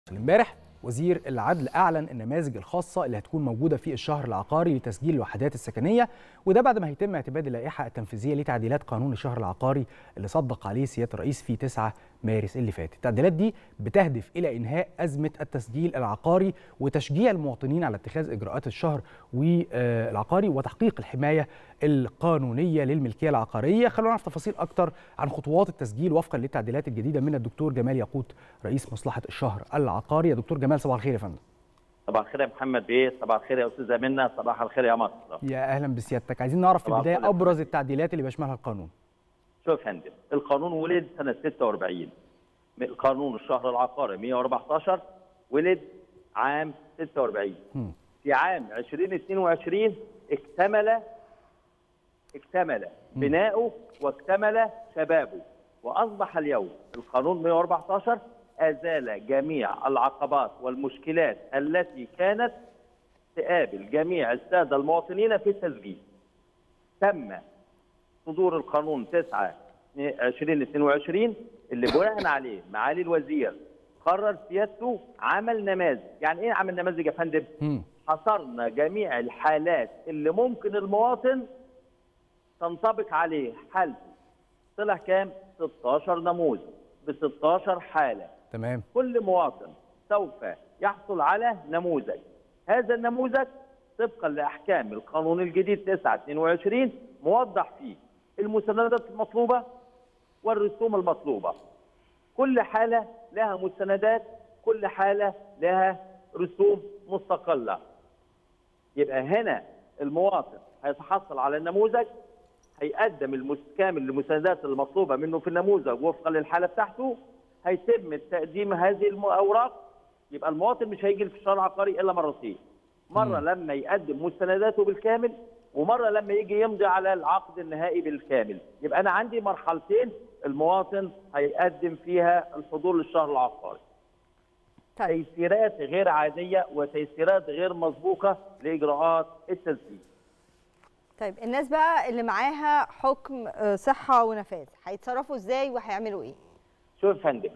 امبارح وزير العدل اعلن النماذج الخاصه اللي هتكون موجوده في الشهر العقاري لتسجيل الوحدات السكنيه وده بعد ما هيتم اعتماد اللائحه التنفيذيه لتعديلات قانون الشهر العقاري اللي صدق عليه سياده الرئيس في 9 مارس اللي فات. التعديلات دي بتهدف الى انهاء ازمه التسجيل العقاري وتشجيع المواطنين على اتخاذ اجراءات الشهر والعقاري وتحقيق الحمايه القانونيه للملكيه العقاريه. خلونا نعرف تفاصيل اكتر عن خطوات التسجيل وفقا للتعديلات الجديده من الدكتور جمال ياقوت رئيس مصلحه الشهر العقاري. يا دكتور جمال صباح الخير يا فندم. صباح الخير يا محمد بيه صباح الخير يا استاذه منى صباح الخير يا مصر يا اهلا بسيادتك عايزين نعرف في البدايه ابرز التعديلات اللي بيشملها القانون شوف يا فندم القانون ولد سنه 46 قانون الشهر العقاري 114 ولد عام 46 م. في عام 2022 اكتمل اكتمل بناؤه واكتمل شبابه واصبح اليوم القانون 114 ازال جميع العقبات والمشكلات التي كانت تقابل جميع الساده المواطنين في التسجيل. تم صدور القانون 9 2022 اللي بناء عليه معالي الوزير قرر سيادته عمل نماذج، يعني ايه عمل نماذج يا فندم؟ م. حصرنا جميع الحالات اللي ممكن المواطن تنطبق عليه حالته. طلع كام؟ 16 نموذج ب 16 حاله. تمام كل مواطن سوف يحصل على نموذج هذا النموذج طبقا لاحكام القانون الجديد 9 22 موضح فيه المستندات المطلوبه والرسوم المطلوبه كل حاله لها مستندات كل حاله لها رسوم مستقله يبقى هنا المواطن هيتحصل على النموذج هيقدم كامل المستندات المطلوبه منه في النموذج وفقا للحاله بتاعته هيتم تقديم هذه الاوراق يبقى المواطن مش هيجي في الشهر العقاري الا مرتين مره مم. لما يقدم مستنداته بالكامل ومره لما يجي يمضي على العقد النهائي بالكامل يبقى انا عندي مرحلتين المواطن هيقدم فيها الحضور للشهر العقاري طيب تيسيرات غير عاديه وتيسيرات غير مسبوقه لاجراءات التسجيل طيب الناس بقى اللي معاها حكم آه، صحه ونفاذ هيتصرفوا ازاي وهيعملوا ايه؟ شوف يا فندم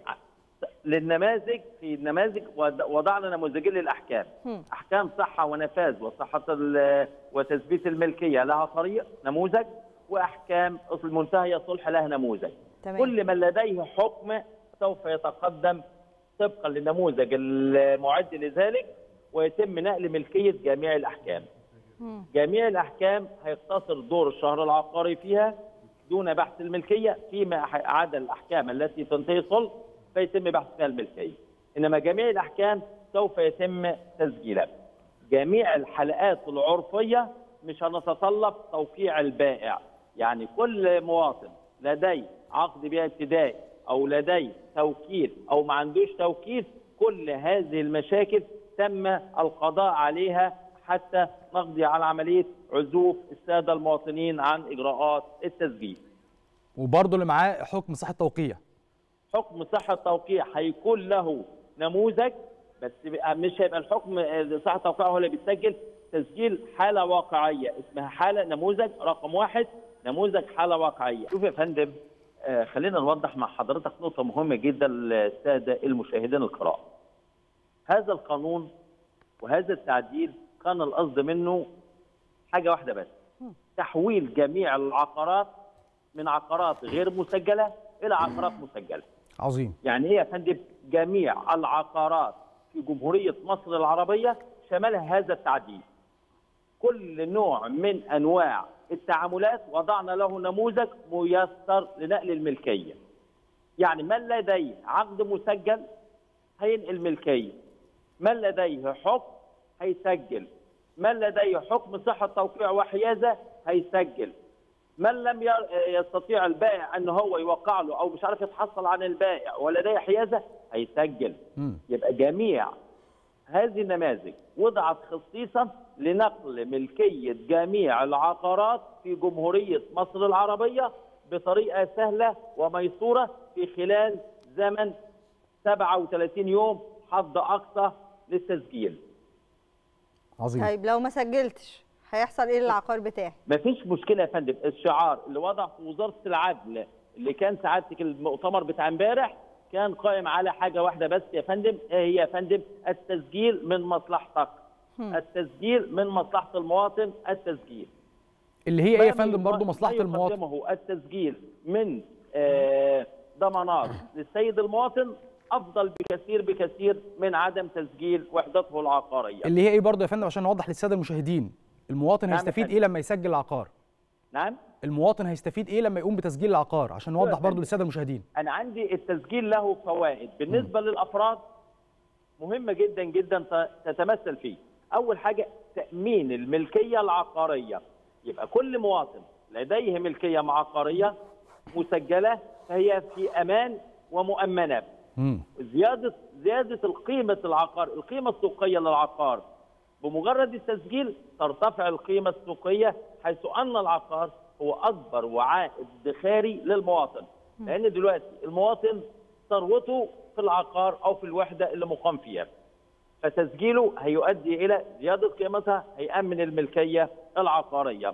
للنماذج في النماذج وض- وضعنا نموذجين للاحكام هم. احكام صحه ونفاذ وصحه ال- وتثبيت الملكيه لها طريق نموذج واحكام المنتهيه صلح لها نموذج تمام. كل من لديه حكم سوف يتقدم طبقا للنموذج المعد لذلك ويتم نقل ملكيه جميع الاحكام مم. جميع الاحكام هيقتصر دور الشهر العقاري فيها دون بحث الملكيه فيما عدا الاحكام التي تنتهي صلح فيتم بحث فيها الملكيه انما جميع الاحكام سوف يتم تسجيلها جميع الحلقات العرفيه مش هنتطلب توقيع البائع يعني كل مواطن لديه عقد بيع ابتدائي او لديه توكيل او ما عندوش توكيل كل هذه المشاكل تم القضاء عليها حتى نقضي على عمليه عزوف الساده المواطنين عن اجراءات التسجيل. وبرضه اللي معاه حكم صحه توقيع حكم صحه توقيع هيكون له نموذج بس بقى مش هيبقى الحكم آه، صحه توقيع هو اللي بيتسجل تسجيل حاله واقعيه اسمها حاله نموذج رقم واحد نموذج حاله واقعيه. شوف يا فندم آه، خلينا نوضح مع حضرتك نقطه مهمه جدا للساده المشاهدين الكرام. هذا القانون وهذا التعديل كان القصد منه حاجه واحده بس تحويل جميع العقارات من عقارات غير مسجله الى عقارات مسجله. عظيم يعني ايه يا فندم؟ جميع العقارات في جمهوريه مصر العربيه شملها هذا التعديل. كل نوع من انواع التعاملات وضعنا له نموذج ميسر لنقل الملكيه. يعني من لديه عقد مسجل هينقل ملكيه. من لديه حكم هيسجل. من لديه حكم صحه توقيع وحيازه هيسجل. من لم ي- يستطيع البائع ان هو يوقع له او مش عارف يتحصل عن البائع ولديه حيازه هيسجل مم. يبقى جميع هذه النماذج وضعت خصيصا لنقل ملكيه جميع العقارات في جمهوريه مصر العربيه بطريقه سهله وميسوره في خلال زمن 37 يوم حد اقصى للتسجيل. عظيم طيب لو ما سجلتش هيحصل ايه للعقار بتاعي؟ مفيش مشكله يا فندم الشعار اللي وضع في وزاره العدل اللي كان سعادتك المؤتمر بتاع امبارح كان قائم على حاجه واحده بس يا فندم ايه هي يا فندم التسجيل من مصلحتك التسجيل من مصلحه المواطن التسجيل اللي هي ايه يا ما فندم برضو ما مصلحه المواطن يقدمه التسجيل من آه، ضمانات للسيد المواطن افضل بكثير بكثير من عدم تسجيل وحدته العقاريه اللي هي ايه برضو يا فندم عشان نوضح للساده المشاهدين المواطن نعم يا هيستفيد فندم. ايه لما يسجل العقار نعم المواطن هيستفيد ايه لما يقوم بتسجيل العقار عشان نوضح فندم. برضو للساده المشاهدين انا عندي التسجيل له فوائد بالنسبه للافراد مهمه جدا جدا ت- تتمثل فيه اول حاجه تامين الملكيه العقاريه يبقى كل مواطن لديه ملكيه عقاريه مسجله فهي في امان ومؤمنه امم زياده زياده القيمه العقار القيمه السوقيه للعقار بمجرد التسجيل ترتفع القيمه السوقيه حيث ان العقار هو اكبر وعاء ادخاري للمواطن لان دلوقتي المواطن ثروته في العقار او في الوحده اللي مقام فيها فتسجيله هيؤدي الى زياده قيمتها هيامن الملكيه العقاريه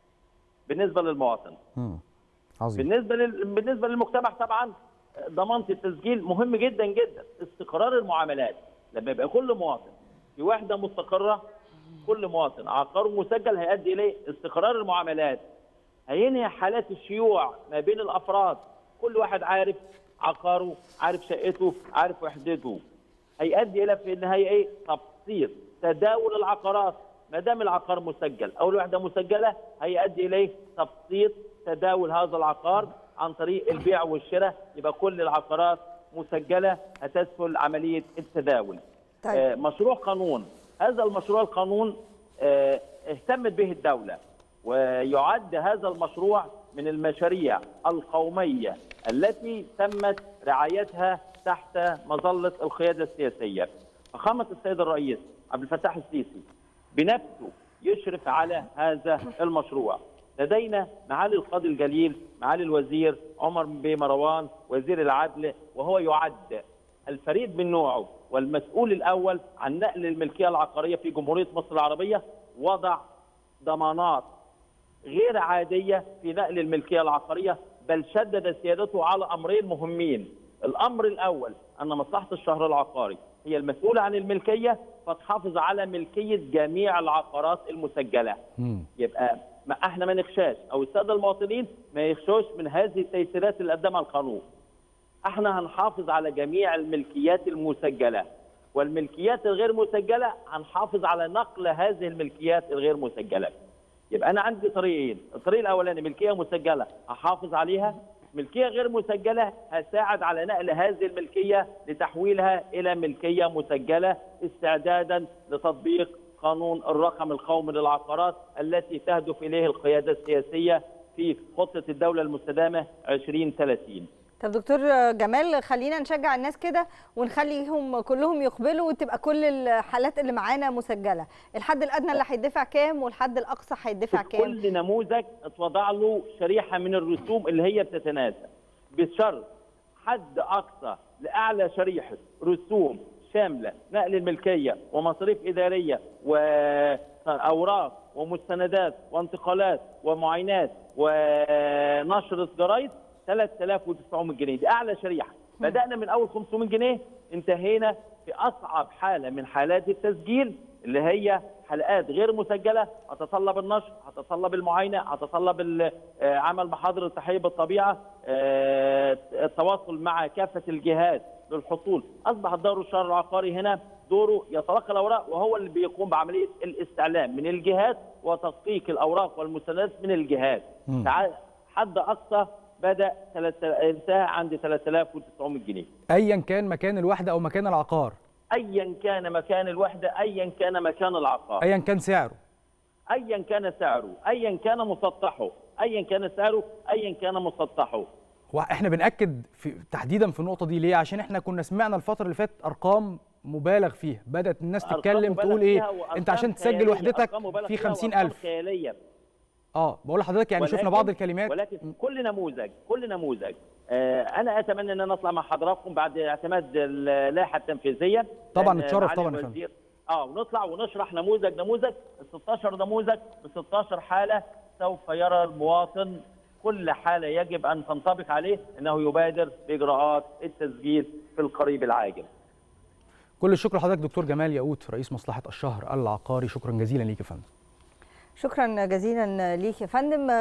بالنسبه للمواطن امم عظيم بالنسبه لل... بالنسبه للمجتمع طبعا ضمانه التسجيل مهم جدا جدا استقرار المعاملات لما يبقى كل مواطن في وحده مستقره كل مواطن عقاره مسجل هيؤدي اليه استقرار المعاملات هينهي حالات الشيوع ما بين الافراد كل واحد عارف عقاره عارف شقته عارف وحدته هيؤدي الى في النهايه ايه تبسيط تداول العقارات ما دام العقار مسجل او الوحده مسجله هيؤدي اليه تبسيط تداول هذا العقار عن طريق البيع والشراء يبقى كل العقارات مسجله هتسهل عمليه التداول طيب. آه، مشروع قانون هذا المشروع القانون آه، اهتمت به الدوله ويعد هذا المشروع من المشاريع القوميه التي تمت رعايتها تحت مظله القياده السياسيه. فخامه السيد الرئيس عبد الفتاح السيسي بنفسه يشرف على هذا المشروع. لدينا معالي القاضي الجليل معالي الوزير عمر بن مروان وزير العدل وهو يعد الفريد من نوعه والمسؤول الاول عن نقل الملكيه العقاريه في جمهوريه مصر العربيه وضع ضمانات غير عاديه في نقل الملكيه العقاريه بل شدد سيادته على امرين مهمين. الامر الاول ان مصلحه الشهر العقاري هي المسؤوله عن الملكيه فتحافظ على ملكيه جميع العقارات المسجله. امم يبقى ما احنا ما نخشاش او الساده المواطنين ما يخشوش من هذه التيسيرات اللي قدمها القانون. احنا هنحافظ على جميع الملكيات المسجله والملكيات الغير مسجله هنحافظ على نقل هذه الملكيات الغير مسجله. يبقى انا عندي طريقين، الطريق الاولاني ملكيه مسجله هحافظ عليها، ملكيه غير مسجله هساعد على نقل هذه الملكيه لتحويلها الى ملكيه مسجله استعدادا لتطبيق قانون الرقم القومي للعقارات التي تهدف اليه القياده السياسيه في خطه الدوله المستدامه 2030. طب دكتور جمال خلينا نشجع الناس كده ونخليهم كلهم يقبلوا وتبقى كل الحالات اللي معانا مسجله الحد الادنى اللي هيدفع كام والحد الاقصى هيدفع في كام كل نموذج اتوضع له شريحه من الرسوم اللي هي بتتناسب بشرط حد اقصى لاعلى شريحه رسوم شامله نقل الملكيه ومصاريف اداريه واوراق ومستندات وانتقالات ومعاينات ونشر جرايد 3900 جنيه دي اعلى شريحه بدانا من اول 500 جنيه انتهينا في اصعب حاله من حالات التسجيل اللي هي حلقات غير مسجله هتتطلب النشر هتتطلب المعاينه هتتطلب ال- آه، عمل محاضر التحيه بالطبيعه آه، التواصل مع كافه الجهات للحصول اصبح دور الشهر العقاري هنا دوره يتلقى الاوراق وهو اللي بيقوم بعمليه الاستعلام من الجهات وتدقيق الاوراق والمستندات من الجهات مم. تع- حد اقصى بدا تلات- انتهى عند 3900 جنيه ايا كان مكان الوحده او مكان العقار ايا كان مكان الوحده ايا كان مكان العقار ايا كان سعره ايا كان سعره ايا كان مسطحه ايا كان سعره ايا كان مسطحه واحنا بناكد في تحديدا في النقطه دي ليه عشان احنا كنا سمعنا الفتره اللي فاتت ارقام مبالغ فيها بدات الناس أرقام تتكلم مبالغ تقول ايه فيها وأرقام انت عشان تسجل خيالية، وحدتك أرقام مبالغ في فيها وأرقام 50000 خياليه اه بقول لحضرتك يعني شفنا ولكن- بعض الكلمات ولكن كل نموذج كل نموذج آه، انا اتمنى ان انا اطلع مع حضراتكم بعد اعتماد اللائحه التنفيذيه طبعاً لأن نتشرف معالي طبعاً يا الوزير- اه ونطلع ونشرح نموذج نموذج ال 16 نموذج ب 16 حاله سوف يرى المواطن كل حاله يجب ان تنطبق عليه انه يبادر باجراءات التسجيل في القريب العاجل. كل الشكر لحضرتك دكتور جمال ياقوت رئيس مصلحه الشهر العقاري شكرا جزيلا ليك يا فندم شكرا جزيلا ليك يا فندم